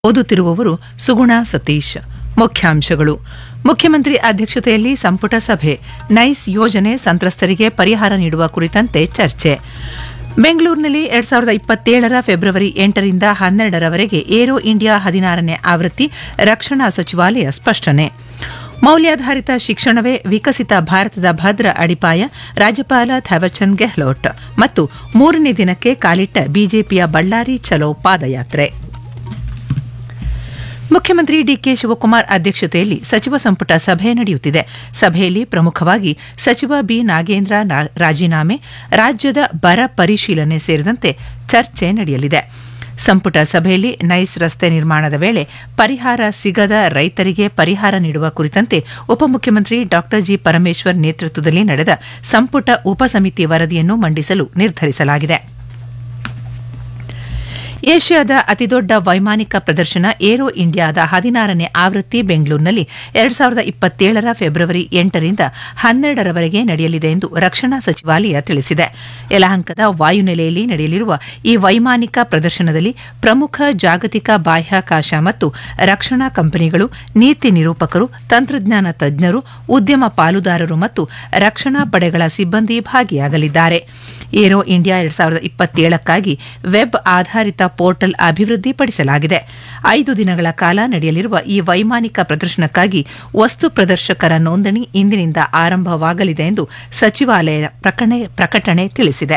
ಓದುತ್ತಿರುವವರು ಸುಗುಣ ಸತೀಶ್ ಮುಖ್ಯಾಂಶಗಳು ಮುಖ್ಯಮಂತ್ರಿ ಅಧ್ಯಕ್ಷತೆಯಲ್ಲಿ ಸಂಪುಟ ಸಭೆ ನೈಸ್ ಯೋಜನೆ ಸಂತ್ರಸ್ತರಿಗೆ ಪರಿಹಾರ ನೀಡುವ ಕುರಿತಂತೆ ಚರ್ಚೆ ಬೆಂಗಳೂರಿನಲ್ಲಿ ಎರಡ್ ಸಾವಿರದ ಇಪ್ಪತ್ತೇಳರ ಫೆಬ್ರವರಿ ಎಂಟರಿಂದ ಹನ್ನೆರಡರವರೆಗೆ ಏರೋ ಇಂಡಿಯಾ ಹದಿನಾರನೇ ಆವೃತ್ತಿ ರಕ್ಷಣಾ ಸಚಿವಾಲಯ ಸ್ಪಷ್ಟನೆ ಮೌಲ್ಯಾಧಾರಿತ ಶಿಕ್ಷಣವೇ ವಿಕಸಿತ ಭಾರತದ ಭದ್ರ ಅಡಿಪಾಯ ರಾಜ್ಯಪಾಲ ಥಾವರ್ಚಂದ್ ಗೆಹ್ಲೋಟ್ ಮತ್ತು ಮೂರನೇ ದಿನಕ್ಕೆ ಕಾಲಿಟ್ಟ ಬಿಜೆಪಿಯ ಬಳ್ಳಾರಿ ಚಲೋ ಪಾದಯಾತ್ರೆ ಮುಖ್ಯಮಂತ್ರಿ ಡಿಕೆ ಶಿವಕುಮಾರ್ ಅಧ್ಯಕ್ಷತೆಯಲ್ಲಿ ಸಚಿವ ಸಂಪುಟ ಸಭೆ ನಡೆಯುತ್ತಿದೆ ಸಭೆಯಲ್ಲಿ ಪ್ರಮುಖವಾಗಿ ಸಚಿವ ಬಿ ನಾಗೇಂದ್ರ ನಾ- ರಾಜೀನಾಮೆ ರಾಜ್ಯದ ಬರ ಪರಿಶೀಲನೆ ಸೇರಿದಂತೆ ಚರ್ಚೆ ನಡೆಯಲಿದೆ ಸಂಪುಟ ಸಭೆಯಲ್ಲಿ ನೈಸ್ ರಸ್ತೆ ನಿರ್ಮಾಣದ ವೇಳೆ ಪರಿಹಾರ ಸಿಗದ ರೈತರಿಗೆ ಪರಿಹಾರ ನೀಡುವ ಕುರಿತಂತೆ ಉಪಮುಖ್ಯಮಂತ್ರಿ ಡಾ ಜಿ ಪರಮೇಶ್ವರ್ ನೇತೃತ್ವದಲ್ಲಿ ನಡೆದ ಸಂಪುಟ ಉಪಸಮಿತಿ ವರದಿಯನ್ನು ಮಂಡಿಸಲು ನಿರ್ಧರಿಸಲಾಗಿದೆ ಏಷ್ಯಾದ ಅತಿದೊಡ್ಡ ವೈಮಾನಿಕ ಪ್ರದರ್ಶನ ಏರೋ ಇಂಡಿಯಾದ ಹದಿನಾರನೇ ಆವೃತ್ತಿ ಬೆಂಗಳೂರಿನಲ್ಲಿ ಎರಡ್ ಸಾವಿರದ ಇಪ್ಪತ್ತೇಳರ ಫೆಬ್ರವರಿ ಎಂಟರಿಂದ ಹನ್ನೆರಡರವರೆಗೆ ನಡೆಯಲಿದೆ ಎಂದು ರಕ್ಷಣಾ ಸಚಿವಾಲಯ ತಿಳಿಸಿದೆ ಯಲಹಂಕದ ವಾಯುನೆಲೆಯಲ್ಲಿ ನಡೆಯಲಿರುವ ಈ ವೈಮಾನಿಕ ಪ್ರದರ್ಶನದಲ್ಲಿ ಪ್ರಮುಖ ಜಾಗತಿಕ ಬಾಹ್ಯಾಕಾಶ ಮತ್ತು ರಕ್ಷಣಾ ಕಂಪನಿಗಳು ನೀತಿ ನಿರೂಪಕರು ತಂತ್ರಜ್ಞಾನ ತಜ್ಞರು ಉದ್ಯಮ ಪಾಲುದಾರರು ಮತ್ತು ರಕ್ಷಣಾ ಪಡೆಗಳ ಸಿಬ್ಬಂದಿ ಭಾಗಿಯಾಗಲಿದ್ದಾರೆ ಏರೋ ಇಂಡಿಯಾ ಎರಡ್ ಸಾವಿರದ ಇಪ್ಪತ್ತೇಳಕ್ಕಾಗಿ ವೆಬ್ ಆಧಾರಿತ ಪೋರ್ಟಲ್ ಅಭಿವೃದ್ಧಿಪಡಿಸಲಾಗಿದೆ ಐದು ದಿನಗಳ ಕಾಲ ನಡೆಯಲಿರುವ ಈ ವೈಮಾನಿಕ ಪ್ರದರ್ಶನಕ್ಕಾಗಿ ವಸ್ತು ಪ್ರದರ್ಶಕರ ನೋಂದಣಿ ಇಂದಿನಿಂದ ಆರಂಭವಾಗಲಿದೆ ಎಂದು ಸಚಿವಾಲಯ ಪ್ರಕಟಣೆ- ಪ್ರಕಟಣೆ ತಿಳಿಸಿದೆ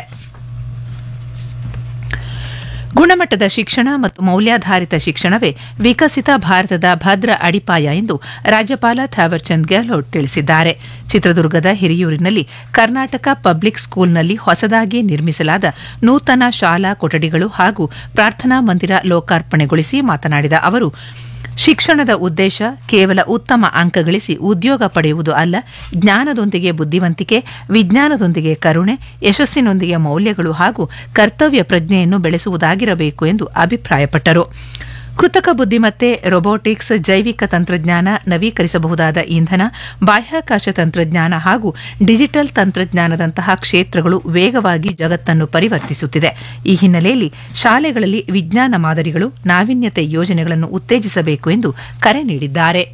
ಗುಣಮಟ್ಟದ ಶಿಕ್ಷಣ ಮತ್ತು ಮೌಲ್ಯಾಧಾರಿತ ಶಿಕ್ಷಣವೇ ವಿಕಸಿತ ಭಾರತದ ಭದ್ರ ಅಡಿಪಾಯ ಎಂದು ರಾಜ್ಯಪಾಲ ಥಾವರ್ಚಂದ್ ಗೆಹ್ಲೋಟ್ ತಿಳಿಸಿದ್ದಾರೆ ಚಿತ್ರದುರ್ಗದ ಹಿರಿಯೂರಿನಲ್ಲಿ ಕರ್ನಾಟಕ ಪಬ್ಲಿಕ್ ಸ್ಕೂಲ್ನಲ್ಲಿ ಹೊಸದಾಗಿ ನಿರ್ಮಿಸಲಾದ ನೂತನ ಶಾಲಾ ಕೊಠಡಿಗಳು ಹಾಗೂ ಪ್ರಾರ್ಥನಾ ಮಂದಿರ ಲೋಕಾರ್ಪಣೆಗೊಳಿಸಿ ಮಾತನಾಡಿದ ಅವರು ಶಿಕ್ಷಣದ ಉದ್ದೇಶ ಕೇವಲ ಉತ್ತಮ ಅಂಕ ಗಳಿಸಿ ಉದ್ಯೋಗ ಪಡೆಯುವುದು ಅಲ್ಲ ಜ್ಞಾನದೊಂದಿಗೆ ಬುದ್ಧಿವಂತಿಕೆ ವಿಜ್ಞಾನದೊಂದಿಗೆ ಕರುಣೆ ಯಶಸ್ಸಿನೊಂದಿಗೆ ಮೌಲ್ಯಗಳು ಹಾಗೂ ಕರ್ತವ್ಯ ಪ್ರಜ್ಞೆಯನ್ನು ಬೆಳೆಸುವುದಾಗಿರಬೇಕು ಎಂದು ಅಭಿಪ್ರಾಯಪಟ್ಟರು ಕೃತಕ ಬುದ್ಧಿಮತ್ತೆ ರೊಬೋಟಿಕ್ಸ್ ಜೈವಿಕ ತಂತ್ರಜ್ಞಾನ ನವೀಕರಿಸಬಹುದಾದ ಇಂಧನ ಬಾಹ್ಯಾಕಾಶ ತಂತ್ರಜ್ಞಾನ ಹಾಗೂ ಡಿಜಿಟಲ್ ತಂತ್ರಜ್ಞಾನದಂತಹ ಕ್ಷೇತ್ರಗಳು ವೇಗವಾಗಿ ಜಗತ್ತನ್ನು ಪರಿವರ್ತಿಸುತ್ತಿದೆ ಈ ಹಿನ್ನೆಲೆಯಲ್ಲಿ ಶಾಲೆಗಳಲ್ಲಿ ವಿಜ್ಞಾನ ಮಾದರಿಗಳು ನಾವೀನ್ಯತೆ ಯೋಜನೆಗಳನ್ನು ಉತ್ತೇಜಿಸಬೇಕು ಎಂದು ಕರೆ ನೀಡಿದ್ದಾರೆ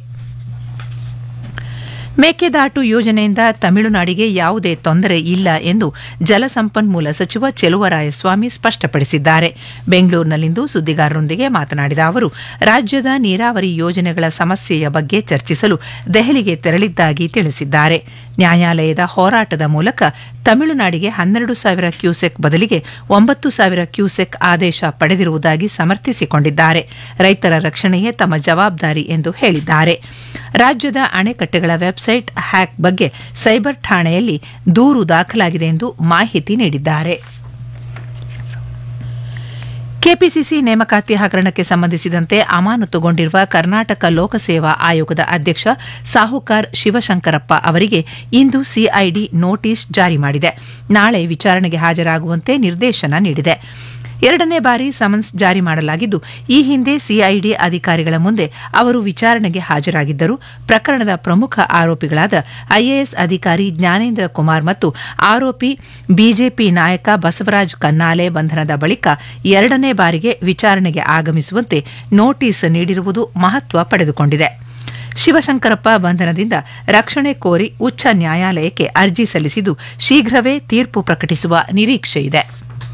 ಮೇಕೆದಾಟು ಯೋಜನೆಯಿಂದ ತಮಿಳುನಾಡಿಗೆ ಯಾವುದೇ ತೊಂದರೆ ಇಲ್ಲ ಎಂದು ಜಲಸಂಪನ್ಮೂಲ ಸಚಿವ ಚೆಲುವರಾಯಸ್ವಾಮಿ ಸ್ಪಷ್ಟಪಡಿಸಿದ್ದಾರೆ ಬೆಂಗಳೂರಿನಲ್ಲಿಂದು ಸುದ್ದಿಗಾರರೊಂದಿಗೆ ಮಾತನಾಡಿದ ಅವರು ರಾಜ್ಯದ ನೀರಾವರಿ ಯೋಜನೆಗಳ ಸಮಸ್ಯೆಯ ಬಗ್ಗೆ ಚರ್ಚಿಸಲು ದೆಹಲಿಗೆ ತೆರಳಿದ್ದಾಗಿ ತಿಳಿಸಿದ್ದಾರೆ ನ್ಯಾಯಾಲಯದ ಹೋರಾಟದ ಮೂಲಕ ತಮಿಳುನಾಡಿಗೆ ಹನ್ನೆರಡು ಸಾವಿರ ಕ್ಯೂಸೆಕ್ ಬದಲಿಗೆ ಒಂಬತ್ತು ಸಾವಿರ ಕ್ಯೂಸೆಕ್ ಆದೇಶ ಪಡೆದಿರುವುದಾಗಿ ಸಮರ್ಥಿಸಿಕೊಂಡಿದ್ದಾರೆ ರೈತರ ರಕ್ಷಣೆಯೇ ತಮ್ಮ ಜವಾಬ್ದಾರಿ ಎಂದು ಹೇಳಿದ್ದಾರೆ ರಾಜ್ಯದ ಅಣೆಕಟ್ಟೆಗಳ ವೆಬ್ಸೈಟ್ ಹ್ಯಾಕ್ ಬಗ್ಗೆ ಸೈಬರ್ ಠಾಣೆಯಲ್ಲಿ ದೂರು ದಾಖಲಾಗಿದೆ ಎಂದು ಮಾಹಿತಿ ನೀಡಿದ್ದಾರೆ ಕೆಪಿಸಿಸಿ ನೇಮಕಾತಿ ಹಗರಣಕ್ಕೆ ಸಂಬಂಧಿಸಿದಂತೆ ಅಮಾನತುಗೊಂಡಿರುವ ಕರ್ನಾಟಕ ಲೋಕಸೇವಾ ಆಯೋಗದ ಅಧ್ಯಕ್ಷ ಸಾಹುಕಾರ್ ಶಿವಶಂಕರಪ್ಪ ಅವರಿಗೆ ಇಂದು ಸಿಐಡಿ ನೋಟಿಸ್ ಜಾರಿ ಮಾಡಿದೆ ನಾಳೆ ವಿಚಾರಣೆಗೆ ಹಾಜರಾಗುವಂತೆ ನಿರ್ದೇಶನ ನೀಡಿದೆ ಎರಡನೇ ಬಾರಿ ಸಮನ್ಸ್ ಜಾರಿ ಮಾಡಲಾಗಿದ್ದು ಈ ಹಿಂದೆ ಸಿಐಡಿ ಅಧಿಕಾರಿಗಳ ಮುಂದೆ ಅವರು ವಿಚಾರಣೆಗೆ ಹಾಜರಾಗಿದ್ದರು ಪ್ರಕರಣದ ಪ್ರಮುಖ ಆರೋಪಿಗಳಾದ ಐಎಎಸ್ ಅಧಿಕಾರಿ ಜ್ಞಾನೇಂದ್ರ ಕುಮಾರ್ ಮತ್ತು ಆರೋಪಿ ಬಿಜೆಪಿ ನಾಯಕ ಬಸವರಾಜ್ ಕನ್ನಾಲೆ ಬಂಧನದ ಬಳಿಕ ಎರಡನೇ ಬಾರಿಗೆ ವಿಚಾರಣೆಗೆ ಆಗಮಿಸುವಂತೆ ನೋಟಿಸ್ ನೀಡಿರುವುದು ಮಹತ್ವ ಪಡೆದುಕೊಂಡಿದೆ ಶಿವಶಂಕರಪ್ಪ ಬಂಧನದಿಂದ ರಕ್ಷಣೆ ಕೋರಿ ಉಚ್ಚ ನ್ಯಾಯಾಲಯಕ್ಕೆ ಅರ್ಜಿ ಸಲ್ಲಿಸಿದ್ದು ಶೀಘ್ರವೇ ತೀರ್ಪು ಪ್ರಕಟಿಸುವ ನಿರೀಕ್ಷೆಯಿದೆ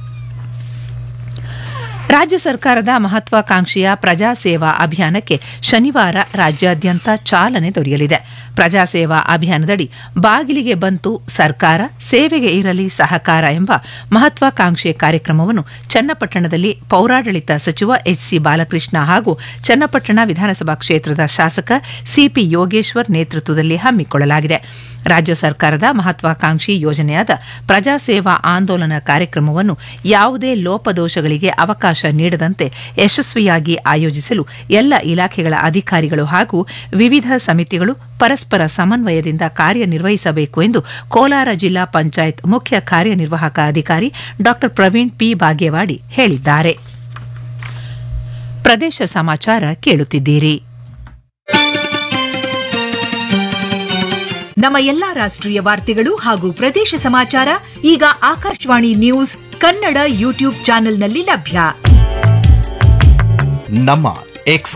ರಾಜ್ಯ ಸರ್ಕಾರದ ಮಹತ್ವಾಕಾಂಕ್ಷೆಯ ಪ್ರಜಾ ಸೇವಾ ಅಭಿಯಾನಕ್ಕೆ ಶನಿವಾರ ರಾಜ್ಯಾದ್ಯಂತ ಚಾಲನೆ ದೊರೆಯಲಿದೆ ಪ್ರಜಾ ಸೇವಾ ಅಭಿಯಾನದಡಿ ಬಾಗಿಲಿಗೆ ಬಂತು ಸರ್ಕಾರ ಸೇವೆಗೆ ಇರಲಿ ಸಹಕಾರ ಎಂಬ ಮಹತ್ವಾಕಾಂಕ್ಷೆ ಕಾರ್ಯಕ್ರಮವನ್ನು ಚನ್ನಪಟ್ಟಣದಲ್ಲಿ ಪೌರಾಡಳಿತ ಸಚಿವ ಎಚ್ಸಿ ಬಾಲಕೃಷ್ಣ ಹಾಗೂ ಚನ್ನಪಟ್ಟಣ ವಿಧಾನಸಭಾ ಕ್ಷೇತ್ರದ ಶಾಸಕ ಸಿಪಿ ಯೋಗೇಶ್ವರ್ ನೇತೃತ್ವದಲ್ಲಿ ಹಮ್ಮಿಕೊಳ್ಳಲಾಗಿದೆ ರಾಜ್ಯ ಸರ್ಕಾರದ ಮಹತ್ವಾಕಾಂಕ್ಷಿ ಯೋಜನೆಯಾದ ಪ್ರಜಾ ಸೇವಾ ಆಂದೋಲನ ಕಾರ್ಯಕ್ರಮವನ್ನು ಯಾವುದೇ ಲೋಪದೋಷಗಳಿಗೆ ಅವಕಾಶ ನೀಡದಂತೆ ಯಶಸ್ವಿಯಾಗಿ ಆಯೋಜಿಸಲು ಎಲ್ಲ ಇಲಾಖೆಗಳ ಅಧಿಕಾರಿಗಳು ಹಾಗೂ ವಿವಿಧ ಸಮಿತಿಗಳು ಪರಸ್ಪರ ಸಮನ್ವಯದಿಂದ ಕಾರ್ಯನಿರ್ವಹಿಸಬೇಕು ಎಂದು ಕೋಲಾರ ಜಿಲ್ಲಾ ಪಂಚಾಯತ್ ಮುಖ್ಯ ಕಾರ್ಯನಿರ್ವಾಹಕ ಅಧಿಕಾರಿ ಡಾ ಪ್ರವೀಣ್ ಪಿ ಬಾಗೇವಾಡಿ ಹೇಳಿದ್ದಾರೆ ಪ್ರದೇಶ ಸಮಾಚಾರ ಕೇಳುತ್ತಿದ್ದೀರಿ ನಮ್ಮ ಎಲ್ಲಾ ರಾಷ್ಟ್ರೀಯ ವಾರ್ತೆಗಳು ಹಾಗೂ ಪ್ರದೇಶ ಸಮಾಚಾರ ಈಗ ಆಕಾಶವಾಣಿ ನ್ಯೂಸ್ ಕನ್ನಡ ಯೂಟ್ಯೂಬ್ ಚಾನೆಲ್ನಲ್ಲಿ ಲಭ್ಯ ನಮ್ಮ ಎಕ್ಸ್